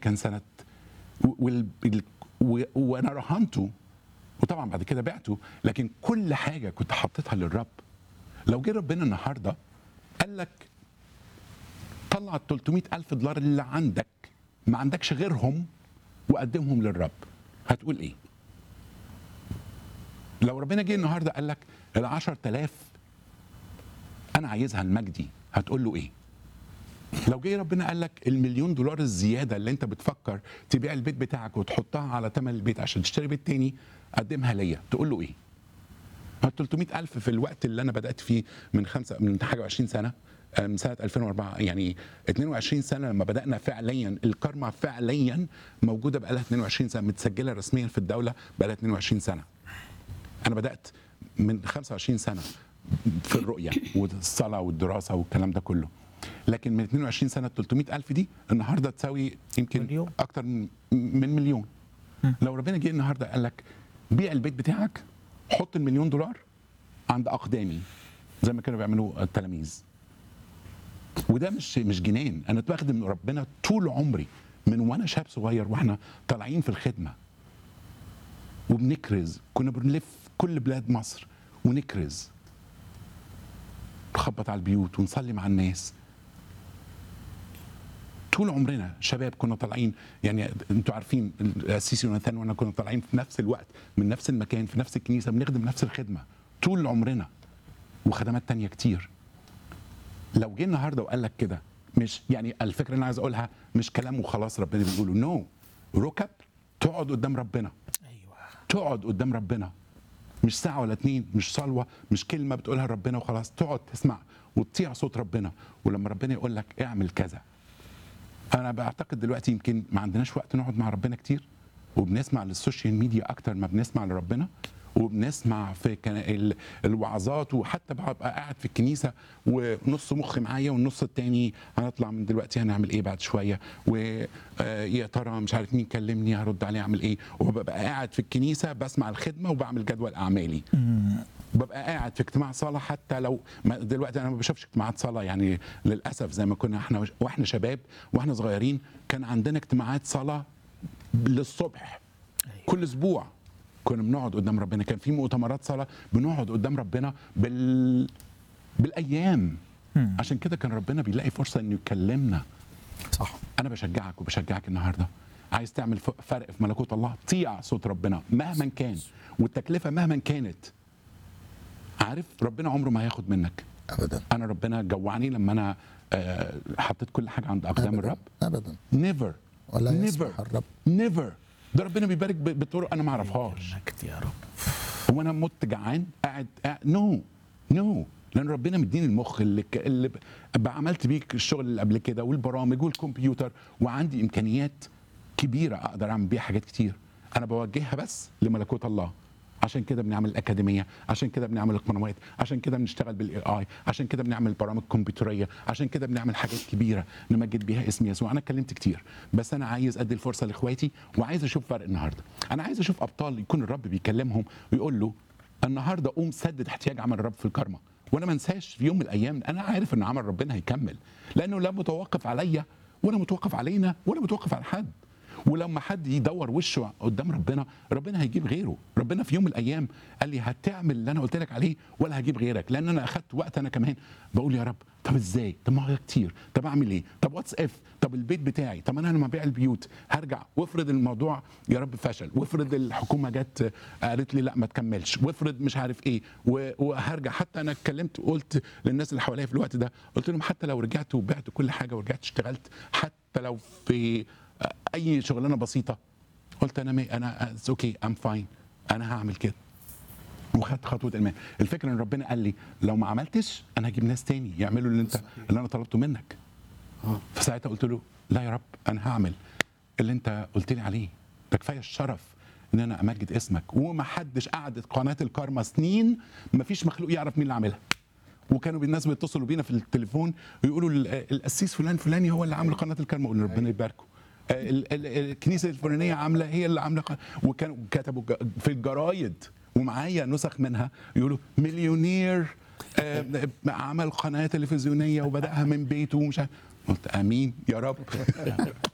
كان سنه و- وال... ال- و... وانا رهنته وطبعا بعد كده بعته لكن كل حاجه كنت حاططها للرب لو جه ربنا النهارده قال لك طلع ال 300 ألف دولار اللي عندك ما عندكش غيرهم وقدمهم للرب هتقول ايه؟ لو ربنا جه النهارده قال لك ال 10000 انا عايزها لمجدي هتقول له ايه؟ لو جه ربنا قال لك المليون دولار الزياده اللي انت بتفكر تبيع البيت بتاعك وتحطها على ثمن البيت عشان تشتري بيت تاني قدمها ليا تقول له ايه؟ ال 300 ألف في الوقت اللي أنا بدأت فيه من خمسة من حاجة 20 سنة آه، من سنة 2004 يعني 22 سنة لما بدأنا فعليا الكارما فعليا موجودة بقالها 22 سنة متسجلة رسميا في الدولة بقالها 22 سنة أنا بدأت من 25 سنة في الرؤية والصلاة والدراسة والكلام ده كله لكن من 22 سنة 300 ألف دي النهاردة تساوي يمكن مليون. أكتر من من مليون لو ربنا جه النهارده قال لك بيع البيت بتاعك حط المليون دولار عند اقدامي زي ما كانوا بيعملوا التلاميذ وده مش مش جنان انا بخدم ربنا طول عمري من وانا شاب صغير واحنا طالعين في الخدمه وبنكرز كنا بنلف كل بلاد مصر ونكرز نخبط على البيوت ونصلي مع الناس طول عمرنا شباب كنا طالعين يعني انتوا عارفين السيسي وناتان وانا كنا طالعين في نفس الوقت من نفس المكان في نفس الكنيسه بنخدم نفس الخدمه طول عمرنا وخدمات تانية كتير لو جه النهارده وقال لك كده مش يعني الفكره اللي انا عايز اقولها مش كلام وخلاص ربنا بيقوله نو no. ركب تقعد قدام ربنا ايوه تقعد قدام ربنا مش ساعة ولا اتنين مش صلوة مش كلمة بتقولها لربنا وخلاص تقعد تسمع وتطيع صوت ربنا ولما ربنا يقول لك اعمل كذا أنا بعتقد دلوقتي يمكن ما عندناش وقت نقعد مع ربنا كتير وبنسمع للسوشيال ميديا أكتر ما بنسمع لربنا وبنسمع في كان- ال- الوعظات وحتى ببقى قاعد في الكنيسه ونص مخي معايا والنص التاني هنطلع من دلوقتي هنعمل ايه بعد شويه ويا ترى مش عارف مين كلمني هرد عليه اعمل ايه وببقى قاعد في الكنيسه بسمع الخدمه وبعمل جدول اعمالي ببقى قاعد في اجتماع صلاه حتى لو ما دلوقتي انا ما بشوفش اجتماعات صلاه يعني للاسف زي ما كنا احنا واحنا شباب واحنا صغيرين كان عندنا اجتماعات صلاه للصبح كل اسبوع كنا بنقعد قدام ربنا كان في مؤتمرات صلاه بنقعد قدام ربنا بال بالايام عشان كده كان ربنا بيلاقي فرصه انه يكلمنا صح انا بشجعك وبشجعك النهارده عايز تعمل ف- فرق في ملكوت الله طيع صوت ربنا مهما كان والتكلفه مهما كانت عارف ربنا عمره ما هياخد منك ابدا انا ربنا جوعني لما انا آه، حطيت كل حاجه عند اقدام أبداً. الرب ابدا نيفر ولا نيفر يسمح الرب نيفر ده ربنا بيبارك ب- بطرق انا ما اعرفهاش مجد يا رب هو انا مت جعان قاعد نو نو لان ربنا مديني المخ اللي, ك... اللي ب... بقى عملت بيه الشغل اللي قبل كده والبرامج والكمبيوتر وعندي امكانيات كبيره اقدر اعمل بيها حاجات كتير انا بوجهها بس لملكوت الله عشان كده بنعمل الاكاديميه عشان كده بنعمل القنوات عشان كده بنشتغل بالاي اي عشان كده بنعمل برامج كمبيوتريه عشان كده بنعمل حاجات كبيره نمجد بيها اسم يسوع انا اتكلمت كتير بس انا عايز ادي الفرصه لاخواتي وعايز اشوف فرق النهارده انا عايز اشوف ابطال يكون الرب بيكلمهم ويقول له النهارده قوم سدد احتياج عمل الرب في الكرمه وانا ما انساش في يوم من الايام انا عارف ان عمل ربنا هيكمل لانه لا متوقف عليا ولا متوقف علينا ولا متوقف على حد ولما حد يدور وشه قدام ربنا ربنا هيجيب غيره ربنا في يوم من الايام قال لي هتعمل اللي انا قلت لك عليه ولا هجيب غيرك لان انا اخدت وقت انا كمان بقول يا رب طب ازاي طب ما هو كتير طب اعمل ايه طب واتس اف طب البيت بتاعي طب انا لما ابيع البيوت هرجع وافرض الموضوع يا رب فشل وافرض الحكومه جت قالت لي لا ما تكملش وافرض مش عارف ايه و- وهرجع حتى انا اتكلمت وقلت للناس اللي حواليا في الوقت ده قلت لهم حتى لو رجعت وبعت كل حاجه ورجعت اشتغلت حتى لو في اي شغلانه بسيطه قلت انا مي انا اوكي ام فاين انا هعمل كده وخدت خطوه الايمان الفكره ان ربنا قال لي لو ما عملتش انا هجيب ناس تاني يعملوا اللي انت اللي انا طلبته منك فساعتها قلت له لا يا رب انا هعمل اللي انت قلت لي عليه ده كفايه الشرف ان انا امجد اسمك وما حدش قعدت قناه الكارما سنين ما فيش مخلوق يعرف مين اللي عاملها وكانوا الناس بيتصلوا بينا في التليفون ويقولوا ال- القسيس فلان فلاني هو اللي عامل قناه الكارما قلنا ربنا يباركه آه، ال- ال- الكنيسه الفلانيه عامله هي اللي عامله قناة. وكانوا كتبوا ج- في الجرايد ومعايا نسخ منها يقولوا مليونير آه، عمل قناه تلفزيونيه وبداها من بيته ومش عارف. قلت امين يا رب